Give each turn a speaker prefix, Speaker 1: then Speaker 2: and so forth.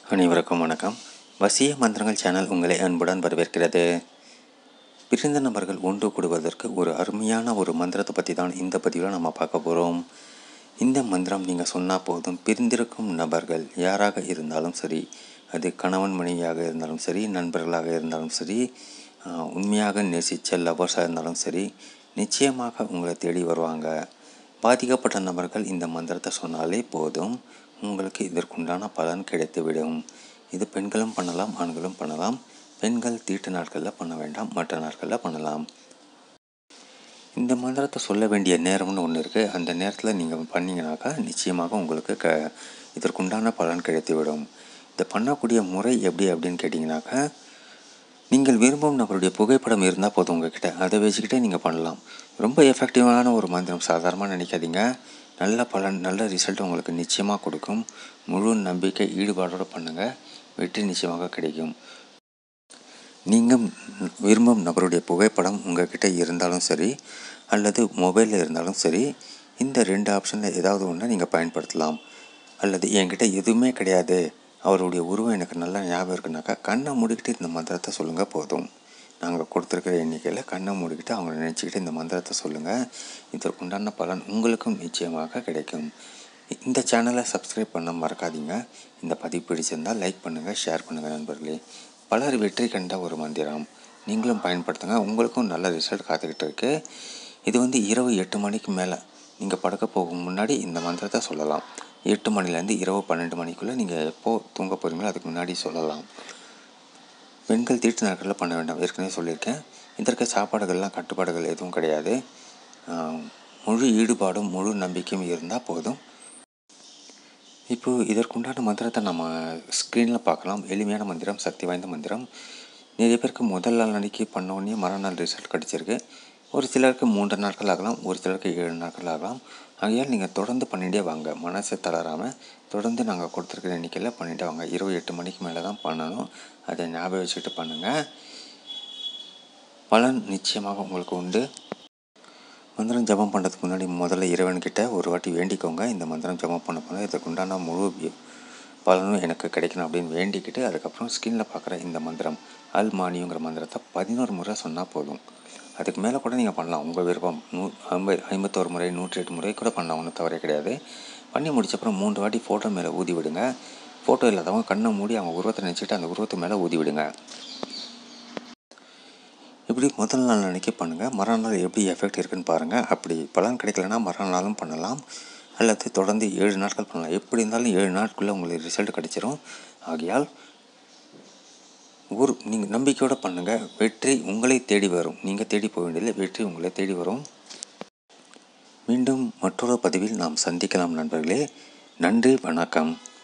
Speaker 1: அனைவருக்கும் வணக்கம் வசிய மந்திரங்கள் சேனல் உங்களை அன்புடன் வரவேற்கிறது பிரிந்த நபர்கள் ஒன்று கூடுவதற்கு ஒரு அருமையான ஒரு மந்திரத்தை பற்றி தான் இந்த பதிவில் நம்ம பார்க்க போகிறோம் இந்த மந்திரம் நீங்கள் சொன்னால் போதும் பிரிந்திருக்கும் நபர்கள் யாராக இருந்தாலும் சரி அது கணவன் மனைவியாக இருந்தாலும் சரி நண்பர்களாக இருந்தாலும் சரி ஆஹ், உண்மையாக நேசித்த லவர்ஸாக இருந்தாலும் சரி நிச்சயமாக உங்களை தேடி வருவாங்க பாதிக்கப்பட்ட நபர்கள் இந்த மந்திரத்தை சொன்னாலே போதும் உங்களுக்கு இதற்குண்டான பலன் கிடைத்துவிடும் இது பெண்களும் பண்ணலாம் ஆண்களும் பண்ணலாம் பெண்கள் தீட்டு நாட்களில் பண்ண வேண்டாம் மற்ற நாட்களில் பண்ணலாம் இந்த மந்திரத்தை சொல்ல வேண்டிய நேரம்னு ஒன்று இருக்குது அந்த நேரத்தில் நீங்கள் பண்ணீங்கனாக்கா நிச்சயமாக உங்களுக்கு க இதற்குண்டான பலன் கிடைத்துவிடும் இதை பண்ணக்கூடிய முறை எப்படி அப்படின்னு கேட்டிங்கனாக்கா நீங்கள் விரும்பும் நபருடைய புகைப்படம் இருந்தால் போதும் உங்ககிட்ட அதை வச்சுக்கிட்டே நீங்கள் பண்ணலாம் ரொம்ப எஃபெக்டிவான ஒரு மந்திரம் சாதாரணமாக நினைக்காதீங்க நல்ல பலன் நல்ல ரிசல்ட் உங்களுக்கு நிச்சயமாக கொடுக்கும் முழு நம்பிக்கை ஈடுபாடோடு பண்ணுங்கள் வெற்றி நிச்சயமாக கிடைக்கும் நீங்கள் விரும்பும் நபருடைய புகைப்படம் உங்ககிட்ட இருந்தாலும் சரி அல்லது மொபைலில் இருந்தாலும் சரி இந்த ரெண்டு ஆப்ஷனில் ஏதாவது ஒன்றை நீங்கள் பயன்படுத்தலாம் அல்லது என்கிட்ட எதுவுமே கிடையாது அவருடைய உருவம் எனக்கு நல்லா ஞாபகம் இருக்குனாக்கா கண்ணை மூடிக்கிட்டு இந்த மந்திரத்தை சொல்லுங்கள் போதும் நாங்கள் கொடுத்துருக்கிற எண்ணிக்கையில் கண்ணை மூடிக்கிட்டு அவங்கள நினச்சிக்கிட்டு இந்த மந்திரத்தை சொல்லுங்கள் இதற்குண்டான பலன் உங்களுக்கும் நிச்சயமாக கிடைக்கும் இந்த சேனலை சப்ஸ்கிரைப் பண்ண மறக்காதீங்க இந்த பதிவு பிடிச்சிருந்தால் லைக் பண்ணுங்கள் ஷேர் பண்ணுங்கள் நண்பர்களே பலர் வெற்றி கண்ட ஒரு மந்திரம் நீங்களும் பயன்படுத்துங்க உங்களுக்கும் நல்ல ரிசல்ட் காத்துக்கிட்டு இருக்கு இது வந்து இரவு எட்டு மணிக்கு மேலே நீங்கள் படுக்க போகும் முன்னாடி இந்த மந்திரத்தை சொல்லலாம் எட்டு மணிலேருந்து இரவு பன்னெண்டு மணிக்குள்ளே நீங்கள் எப்போ தூங்க போகிறீங்களோ அதுக்கு முன்னாடி சொல்லலாம் பெண்கள் தீட்டு நாட்களில் பண்ண வேண்டாம் ஏற்கனவே சொல்லியிருக்கேன் இதற்கு சாப்பாடுகள்லாம் கட்டுப்பாடுகள் எதுவும் கிடையாது ஆஹ், முழு ஈடுபாடும் முழு நம்பிக்கையும் இருந்தால் போதும் இப்போது இதற்குண்டான மந்திரத்தை நம்ம ஸ்க்ரீனில் பார்க்கலாம் எளிமையான மந்திரம் சக்தி வாய்ந்த மந்திரம் நிறைய பேருக்கு முதல் நாள் அன்னைக்கு பண்ண உடனே மறுநாள் ரிசல்ட் கிடச்சிருக்கு ஒரு சிலருக்கு மூன்று நாட்கள் ஆகலாம் ஒரு சிலருக்கு ஏழு நாட்கள் ஆகலாம் ஆகையால் நீங்கள் தொடர்ந்து பண்ணிகிட்டே வாங்க மனசை தளராமல் தொடர்ந்து நாங்கள் கொடுத்துருக்கிற எண்ணிக்கையில் பண்ணிகிட்டே வாங்க இரவு எட்டு மணிக்கு மேலே தான் பண்ணணும் அதை ஞாபகம் வச்சுக்கிட்டு பண்ணுங்கள் பலன் நிச்சயமாக உங்களுக்கு உண்டு மந்திரம் ஜெபம் பண்ணுறதுக்கு முன்னாடி முதல்ல இறைவன்கிட்ட ஒரு வாட்டி வேண்டிக்கோங்க இந்த மந்திரம் ஜெபம் பண்ண போனால் இதுக்கு உண்டான முழு வி- பலனும் எனக்கு கிடைக்கணும் அப்படின்னு வேண்டிக்கிட்டு அதுக்கப்புறம் ஸ்கிரீனில் பார்க்குற இந்த மந்திரம் அல் மானியுங்கிற மந்திரத்தை பதினோரு முறை சொன்னால் போதும் அதுக்கு மேலே கூட நீங்கள் பண்ணலாம் உங்கள் விருப்பம் நூ ஐம்பது ஐம்பத்தோரு முறை நூற்றி எட்டு முறை கூட பண்ணலாம் ஒன்றும் தவறே கிடையாது பண்ணி முடிச்சப்பறம் மூன்று வாட்டி ஃபோட்டோ மேலே ஊதி விடுங்க ஃபோட்டோ இல்லாதவங்க கண்ணை மூடி அவங்க உருவத்தை நினச்சிட்டு அந்த உருவத்து மேலே ஊதி விடுங்க இப்படி முதல் நாள் அன்னைக்கு பண்ணுங்கள் மறுநாள் எப்படி எஃபெக்ட் இருக்குன்னு பாருங்கள் அப்படி பலன் கிடைக்கலனா மறுநாளும் பண்ணலாம் அல்லது தொடர்ந்து ஏழு நாட்கள் பண்ணலாம் எப்படி இருந்தாலும் ஏழு நாட்குள்ளே உங்களுக்கு ரிசல்ட் கிடைச்சிரும் ஆகையால் ஒரு நீங்கள் நம்பிக்கையோடு பண்ணுங்கள் வெற்றி உங்களை தேடி வரும் நீங்கள் தேடி போக வேண்டியதில்லை வெற்றி உங்களை தேடி வரும் மீண்டும் மற்றொரு பதிவில் நாம் சந்திக்கலாம் நண்பர்களே நன்றி வணக்கம்